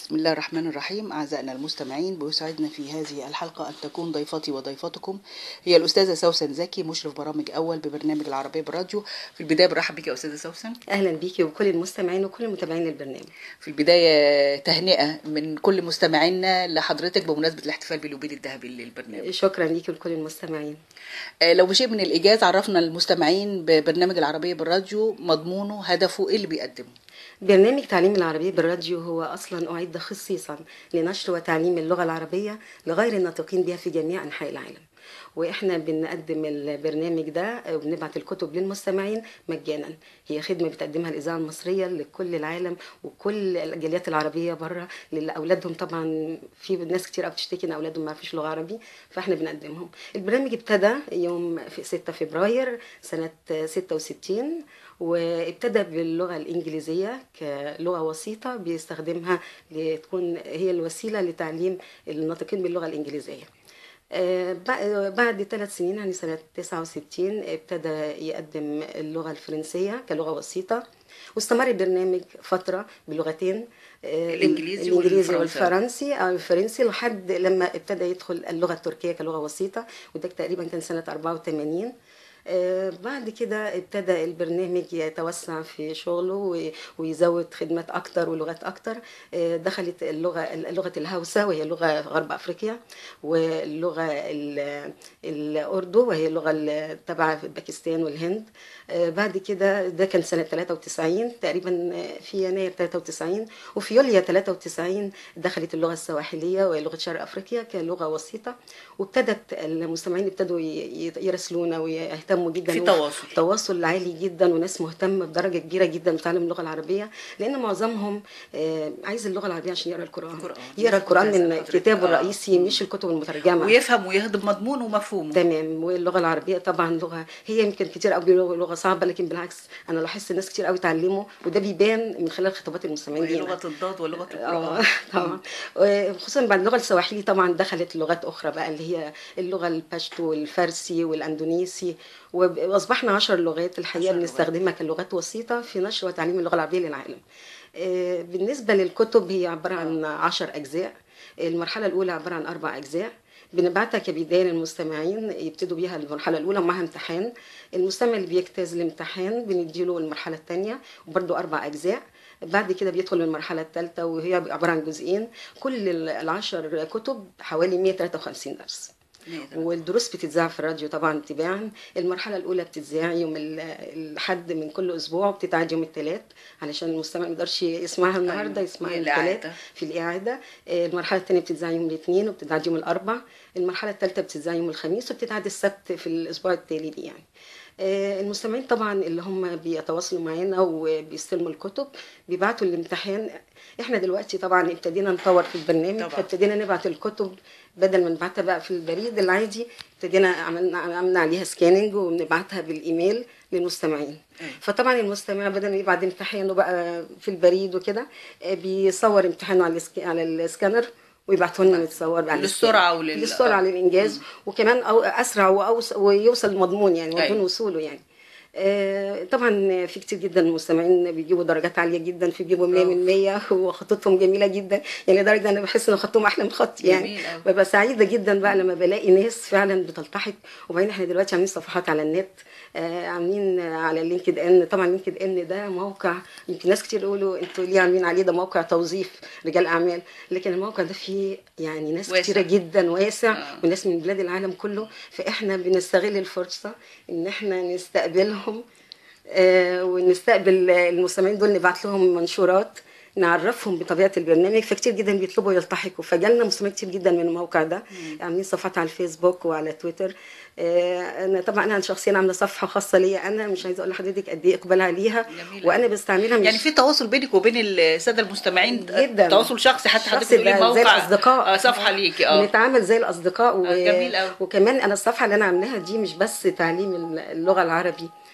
بسم الله الرحمن الرحيم أعزائنا المستمعين بيسعدنا في هذه الحلقة أن تكون ضيفتي وضيفتكم هي الأستاذة سوسن زكي مشرف برامج أول ببرنامج العربية بالراديو في البداية برحب بك يا أستاذة سوسن اهلا بيكي وكل المستمعين وكل المتابعين للبرنامج في البداية تهنئة من كل مستمعينا لحضرتك بمناسبة الاحتفال باليوبيل الذهبي للبرنامج شكرا ليكي ولكل المستمعين آه، لو بشيء من الإيجاز عرفنا المستمعين ببرنامج العربية بالراديو مضمونه هدفه إيه اللي بيقدمه برنامج تعليم العربية بالراديو هو أصلا أعد خصيصا لنشر وتعليم اللغة العربية لغير الناطقين بها في جميع أنحاء العالم واحنا بنقدم البرنامج ده وبنبعت الكتب للمستمعين مجانا هي خدمه بتقدمها الاذاعه المصريه لكل العالم وكل الجاليات العربيه بره اللي اولادهم طبعا في ناس كتير قوي بتشتكي ان اولادهم ما فيش لغه عربي فاحنا بنقدمهم البرنامج ابتدى يوم في 6 فبراير سنه 66 وابتدى باللغه الانجليزيه كلغه وسيطه بيستخدمها لتكون هي الوسيله لتعليم الناطقين باللغه الانجليزيه آه، بع- بعد ثلاث سنين يعني سنة 69 ابتدى يقدم اللغة الفرنسية كلغة وسيطة واستمر البرنامج فترة بلغتين آه، الإنجليزي الإنجليزي والفرنساوي. والفرنسي أو الفرنسي لحد لما ابتدى يدخل اللغة التركية كلغة وسيطة وده تقريبا كان سنة 84 آه، بعد كده ابتدى البرنامج يتوسع في شغله و- ويزود خدمات اكتر ولغات اكتر آه، دخلت اللغه لغه الهوسه وهي لغه غرب افريقيا واللغه ال- الاردو وهي اللغه ال- تبع باكستان والهند آه، بعد كده ده كان سنه 93 تقريبا آه، في يناير 93 وفي يوليو 93 دخلت اللغه السواحليه وهي لغه شرق افريقيا كلغه وسيطه وابتدت المستمعين ابتدوا ي- ي- يراسلونا ويهتموا جدا في و- تواصل. تواصل عالي جدا وناس مهتمه بدرجه كبيره جدا بتعلم اللغه العربيه لان معظمهم آه، عايز اللغه العربيه عشان يقرا القران القرآن. يقرا القران من لسه حضرتك- كتابه آه. الرئيسي مش الكتب المترجمه ويفهم ويهضم مضمونه ومفهومه تمام واللغه العربيه طبعا لغه هي يمكن كتير قوي بيقولوا لغه صعبه لكن بالعكس انا لاحظت ناس كتير قوي اتعلموا وده بيبان من خلال خطابات المستمعين وهي لينا. لغة الضاد ولغة اه القرآن طبعا وخصوصا بعد اللغه السواحلي طبعا دخلت لغات اخرى بقى اللي هي اللغه الباشتو والفارسي والاندونيسي وب- واصبحنا عشر لغات الحقيقه عشر لغات. بنستخدمها كلغات وسيطه في نشر وتعليم اللغه العربيه للعالم آه، بالنسبه للكتب هي عباره عن عشر اجزاء المرحله الاولى عباره عن اربع اجزاء بنبعتها كبدايه للمستمعين يبتدوا بيها المرحله الاولى ومعها امتحان المستمع اللي بيجتاز الامتحان بنديله المرحله الثانيه وبرده اربع اجزاء بعد كده بيدخل المرحلة الثالثة وهي عبارة عن جزئين كل ال- العشر كتب حوالي 153 درس والدروس بتتذاع في الراديو طبعا تباعا المرحلة الأولى بتتذاع يوم ال- الحد من كل أسبوع وبتتعاد يوم الثلاث علشان المستمع ما يقدرش يسمعها النهاردة أيوة. يسمعها هي يوم الإعادة. الثلاث في الإعادة آه، المرحلة الثانية بتتذاع يوم الاثنين وبتتعاد يوم الأربع المرحلة الثالثة بتتذاع يوم الخميس وبتتعاد السبت في الأسبوع التالي ليه يعني آه، المستمعين طبعا اللي هم بيتواصلوا معانا وبيستلموا الكتب بيبعتوا الامتحان احنا دلوقتي طبعا ابتدينا نطور في البرنامج طبعا. فابتدينا نبعت الكتب بدل ما نبعتها بقى في البريد العادي ابتدينا عملنا عملنا عليها سكاننج وبنبعتها بالايميل للمستمعين أيوة. فطبعا المستمع بدل ما يبعت امتحانه بقى في البريد وكده آه، بيصور امتحانه على السك- على السكانر ويبعته لنا متصور على للسرعة السكانر. ولل- للسرعه للانجاز وكمان أو اسرع وأوس ويوصل المضمون يعني مضمون أيوة. وصوله يعني آه، طبعا في كتير جدا المستمعين بيجيبوا درجات عاليه جدا في بيجيبوا 100 من 100 وخطوطهم جميله جدا يعني لدرجه انا بحس ان خطهم احلى من خطي يعني جميل أوي. ببقى سعيده جدا بقى لما بلاقي ناس فعلا بتلتحق وبعدين احنا دلوقتي عاملين صفحات على النت آه، عاملين على لينكد ان طبعا لينكد ان ده موقع يمكن ناس كتير يقولوا انتوا ليه عاملين عليه ده موقع توظيف رجال اعمال لكن الموقع ده فيه يعني ناس واسع. كتيره جدا واسع آه. وناس من بلاد العالم كله فاحنا بنستغل الفرصه ان احنا نستقبلهم آه، ونستقبل المستمعين دول نبعت لهم منشورات نعرفهم بطبيعه البرنامج فكتير جدا بيطلبوا يلتحقوا فجالنا مستمعين كتير جدا من الموقع ده عاملين صفحات على الفيسبوك وعلى تويتر آه، انا طبعا انا شخصيا عامله صفحه خاصه ليا انا مش عايزه اقول لحضرتك قد ايه اقبال عليها جميل وانا أوي. بستعملها مش يعني في تواصل بينك وبين الساده المستمعين جدا. تواصل شخصي حتى حضرتك شخصي بتقولي بقى زي موقع الاصدقاء آه، صفحه ليكي اه بنتعامل زي الاصدقاء و... آه، جميل أوي. وكمان انا الصفحه اللي انا عاملاها دي مش بس تعليم اللغه العربي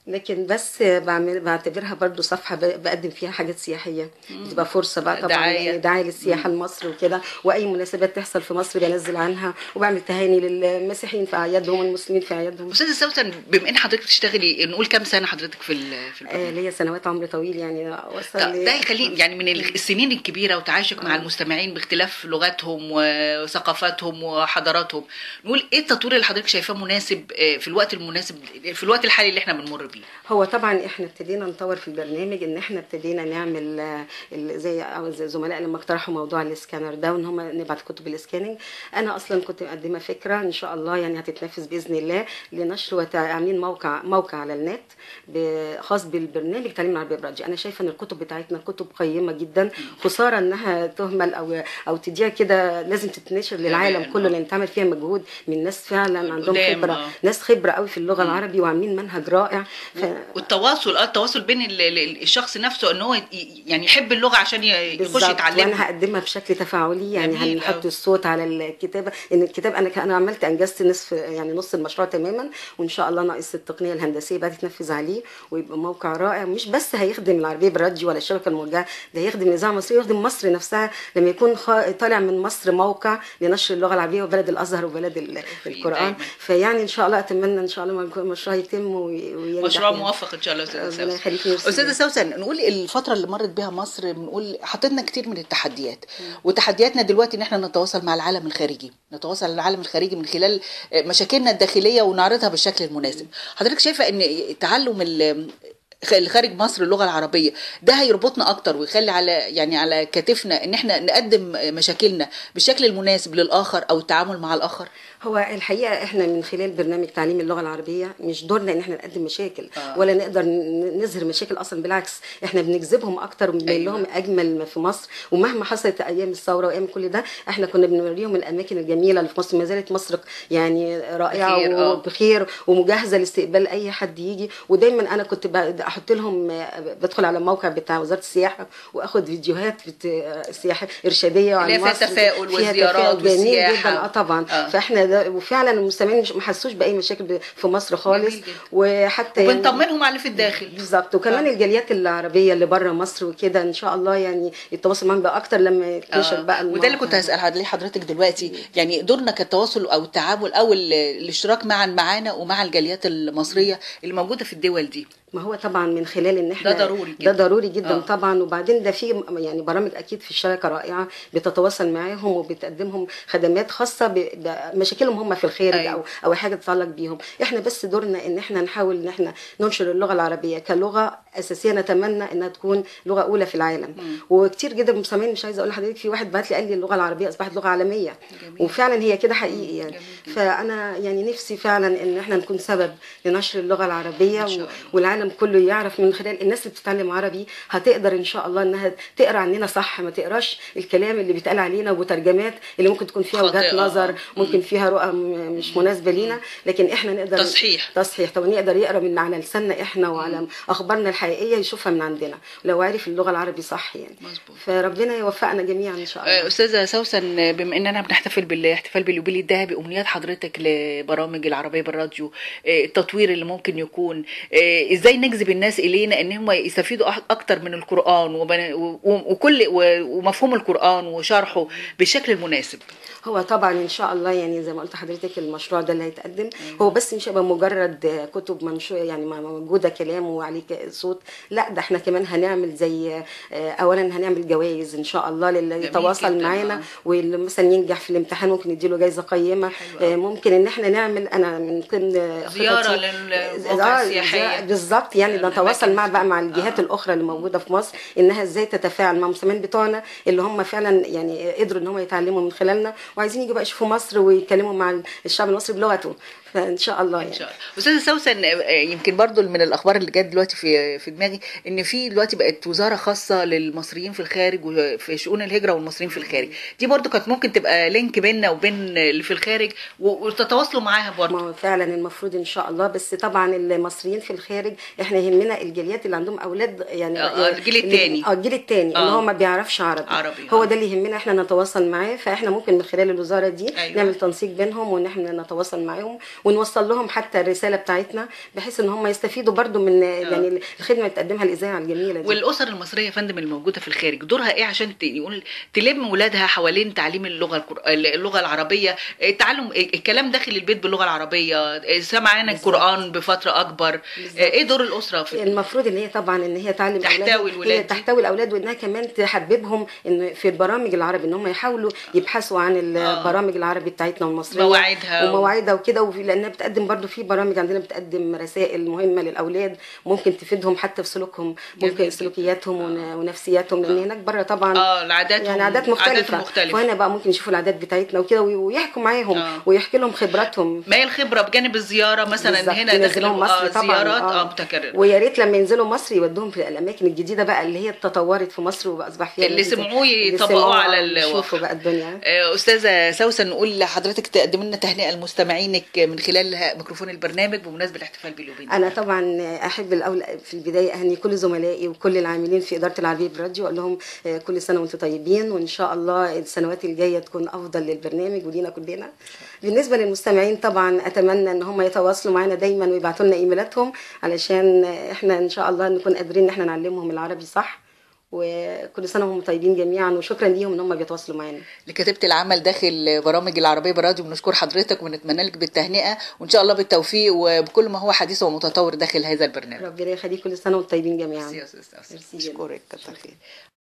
لكن بس بعمل بعتبرها برضو صفحه ب- بقدم فيها حاجات سياحيه بتبقى فرصه بقى طبعا دعاية. يعني دعايه للسياحه لمصر وكده واي مناسبات تحصل في مصر بنزل عنها وبعمل تهاني للمسيحيين في اعيادهم والمسلمين في اعيادهم استاذه سوسن بما ان حضرتك بتشتغلي نقول كام سنه حضرتك في ال- في البرنامج آه ليا سنوات عمر طويل يعني وصل ده لي- ده يخليني يعني من السنين الكبيره وتعايشك مع المستمعين باختلاف لغاتهم وثقافاتهم وحضاراتهم نقول ايه التطوير اللي حضرتك شايفاه مناسب آه، في الوقت المناسب في الوقت الحالي اللي احنا بنمر بيه هو طبعا احنا ابتدينا نطور في البرنامج ان احنا ابتدينا نعمل آه، ال- زي أو زي زملاء لما اقترحوا موضوع الاسكانر ده وان هم نبعت كتب الاسكاننج انا اصلا كنت مقدمه فكره ان شاء الله يعني هتتنفذ باذن الله لنشر وتع- عاملين موقع موقع على النت ب- خاص بالبرنامج تعليم العربيه براديو انا شايفه ان الكتب بتاعتنا كتب قيمه جدا خساره انها تهمل او او تضيع كده لازم تتنشر للعالم تمام، كله آه. لان تعمل فيها مجهود من ناس فعلا عندهم قدام، خبره آه. ناس خبره قوي في اللغه العربي وعاملين منهج رائع ف... والتواصل اه التواصل بين ال- ال- الشخص نفسه ان هو ي- يعني يحب اللغه عشان ي- يخش بالظبط وانا يتعلمها هقدمها بشكل تفاعلي يعني جميل هنحط أوي. الصوت على الكتابه ان الكتاب انا انا عملت انجزت نصف يعني نص المشروع تماما وان شاء الله ناقص التقنيه الهندسيه بقى تتنفذ عليه ويبقى موقع رائع مش بس هيخدم العربيه بالراديو ولا الشبكه الموجهه ده هيخدم الاذاعه المصريه ويخدم مصر نفسها لما يكون خا- طالع من مصر موقع لنشر اللغه العربيه وبلد الازهر وبلد ال- القران دايماً. فيعني ان شاء الله اتمنى ان شاء الله ما يكون المشروع يتم وي- وينجح مشروع يعني. موفق ان شاء الله استاذه ربنا سوسن يخليك ميرسي استاذه جداً. سوسن نقول الفتره اللي مرت بها مصر بنقول حطينا كتير من التحديات وتحدياتنا دلوقتي ان احنا نتواصل مع العالم الخارجي نتواصل مع العالم الخارجي من خلال مشاكلنا الداخليه ونعرضها بالشكل المناسب حضرتك شايفه ان تعلم ال- اللي خارج مصر اللغه العربيه ده هيربطنا اكتر ويخلي على يعني على كتفنا ان احنا نقدم مشاكلنا بالشكل المناسب للاخر او التعامل مع الاخر هو الحقيقه احنا من خلال برنامج تعليم اللغه العربيه مش دورنا ان احنا نقدم مشاكل آه. ولا نقدر ن- نظهر مشاكل اصلا بالعكس احنا بنجذبهم اكتر وبنبين أيوة. لهم اجمل ما في مصر ومهما حصلت ايام الثوره وايام كل ده احنا كنا بنوريهم الاماكن الجميله اللي في مصر ما زالت مصر يعني رائعه بخير، آه. وبخير ومجهزه لاستقبال اي حد يجي ودايما انا كنت ب- احط لهم بدخل على الموقع بتاع وزاره السياحه واخد فيديوهات بت- سياحه ارشاديه عن اللي هي فيها مصر تفاؤل فيها وزيارات تفاؤل جميل وسياحة. جدا اه طبعا آه. فاحنا ده وفعلا المستمعين مش ما حسوش باي مشاكل ب- في مصر خالص جميل جدا. وحتى يعني- وبنطمنهم على اللي في الداخل بالظبط وكمان آه. الجاليات العربيه اللي بره مصر وكده ان شاء الله يعني التواصل معاهم بقى اكتر لما يتنشر آه. بقى وده اللي الموقع. كنت هسأل عليه حضرتك دلوقتي يعني دورنا كالتواصل او التعامل او ال- الاشتراك معا معانا ومع الجاليات المصريه اللي موجوده في الدول دي ما هو طبعا من خلال ان احنا ده ضروري جدا. ده ضروري جدا آه. آه. طبعا وبعدين ده في يعني برامج اكيد في الشبكه رائعه بتتواصل معاهم وبتقدمهم خدمات خاصه ب- بمشاكلهم هم في الخارج أيوة. او او حاجه تتعلق بيهم احنا بس دورنا ان احنا نحاول ان احنا ننشر اللغه العربيه كلغه اساسيه نتمنى انها تكون لغه اولى في العالم وكتير جدا مستمعين مش عايزه اقول لحضرتك في واحد بعت لي قال لي اللغه العربيه اصبحت لغه عالميه جميل. وفعلا هي كده حقيقي يعني جميل. فانا يعني نفسي فعلا ان احنا نكون سبب لنشر اللغه العربيه إن شاء و- الله. والعالم كله يعرف من خلال الناس اللي بتتعلم عربي هتقدر ان شاء الله انها تقرا عننا صح ما تقراش الكلام اللي بيتقال علينا وترجمات اللي ممكن تكون فيها وجهات خاطئة. نظر ممكن فيها رؤى م- مش مناسبه لينا لكن احنا نقدر تصحيح. تصحيح طب يقدر يقرا من على لساننا احنا وعلى اخبارنا الحقيقيه يشوفها من عندنا لو عرف اللغه العربي صح يعني مظبوط. فربنا يوفقنا جميعا ان شاء الله آه، استاذه سوسن بما اننا بنحتفل بالاحتفال باليوبيل الذهبي امنيات حضرتك لبرامج العربيه بالراديو آه، التطوير اللي ممكن يكون آه، ازاي نجذب الناس الينا ان هم يستفيدوا أح- اكتر من القران وبن- و- وكل و- ومفهوم القران وشرحه بالشكل المناسب هو طبعا ان شاء الله يعني زي ما قلت حضرتك المشروع ده اللي هيتقدم هو بس مش هيبقى مجرد كتب منشوره يعني موجوده كلام وعليه ك- صوت لا ده احنا كمان هنعمل زي آه، اولا هنعمل جوائز ان شاء الله للي جميل يتواصل جداً، معانا آه. واللي مثلا ينجح في الامتحان ممكن نديله جايزه قيمه حلو آه، ممكن ان احنا نعمل انا من ضمن زيارة خططي- للمواقع آه، السياحية. زي- بالظبط يعني الأماكن نتواصل مع بقى مع الجهات آه. الاخرى اللي موجوده في مصر انها ازاي تتفاعل مع المستمعين بتوعنا اللي هم فعلا يعني قدروا ان هم يتعلموا من خلالنا وعايزين يجوا بقى يشوفوا مصر ويتكلموا مع الشعب المصري بلغته فان شاء الله ان يعني شاء الله استاذه سوسن آه، يمكن برضو من الاخبار اللي جت دلوقتي في في دماغي ان في دلوقتي بقت وزاره خاصه للمصريين في الخارج وفي شؤون الهجره والمصريين في الخارج دي برضو كانت ممكن تبقى لينك بيننا وبين اللي في الخارج و- وتتواصلوا معاها برضو ما هو فعلا المفروض ان شاء الله بس طبعا المصريين في الخارج احنا يهمنا الجاليات اللي عندهم اولاد يعني آه، آه، الجيل اللي- التاني. اه الجيل الثاني اللي آه. هو ما بيعرفش عربي عربي، هو آه. ده اللي يهمنا احنا نتواصل معاه فاحنا ممكن من خلال الوزاره دي أيوة. نعمل تنسيق بينهم وان احنا نتواصل معاهم ونوصل لهم حتى الرساله بتاعتنا بحيث ان هم يستفيدوا برضو من يعني الخدمه اللي بتقدمها الاذاعه الجميله دي والاسر المصريه يا فندم الموجوده في الخارج دورها ايه عشان ت- يقول تلم ولادها حوالين تعليم اللغه القر... اللغه العربيه التعلم الكلام داخل البيت باللغه العربيه سمعان بالظبط. القران بفتره اكبر بالظبط. ايه دور الاسره في المفروض ان هي طبعا ان هي تعلم تحتوي أولادها- الولاد هي دي. تحتوي الاولاد وانها كمان تحببهم ان في البرامج العربي ان هم يحاولوا يبحثوا عن البرامج العربي بتاعتنا والمصريه مواعيدها و- ومواعيدها وكده وفي- لانها بتقدم برضو في برامج عندنا بتقدم رسائل مهمه للاولاد ممكن تفيدهم حتى في سلوكهم جميل ممكن جدا. سلوكياتهم ون- ونفسياتهم لان هناك بره طبعا اه العادات يعني عادات مختلفة. مختلفة وهنا بقى ممكن يشوفوا العادات بتاعتنا وكده وي- ويحكوا معاهم آه. ويحكي لهم خبراتهم ما هي الخبره بجانب الزياره مثلا بالظبط، هنا داخل ينزلوهم مصر آه طبعا زيارات اه متكرره ويا ريت لما ينزلوا مصر يودوهم في الاماكن الجديده بقى اللي هي اتطورت في مصر واصبح فيها اللي نتيجة. سمعوه اللي يطبقوه سمعوه على يشوفوا الواقع. بقى الدنيا آه، استاذه سوسن نقول لحضرتك تقدم لنا تهنئه لمستمعينك من خلال ميكروفون البرنامج بمناسبه الاحتفال باليوبيل انا طبعا احب الاول في البدايه اهني كل زملائي وكل العاملين في اداره العربيه بالراديو اقول لهم آه، كل سنه وانتم طيبين وان شاء الله السنوات الجايه تكون افضل للبرنامج ولينا كلنا بالنسبه للمستمعين طبعا اتمنى ان هم يتواصلوا معنا دايما ويبعتوا لنا ايميلاتهم علشان احنا ان شاء الله نكون قادرين ان احنا نعلمهم العربي صح وكل سنه وهم طيبين جميعا وشكرا ليهم ان هم بيتواصلوا معانا لكتيبه العمل داخل برامج العربيه بالراديو بنشكر حضرتك ونتمنى لك بالتهنئه وان شاء الله بالتوفيق وبكل ما هو حديث ومتطور داخل هذا البرنامج ربنا يخليك كل سنه وانتم طيبين جميعا ميرسي يا أستاذ سوسن. ميرسي جدا. اشكرك كتر خير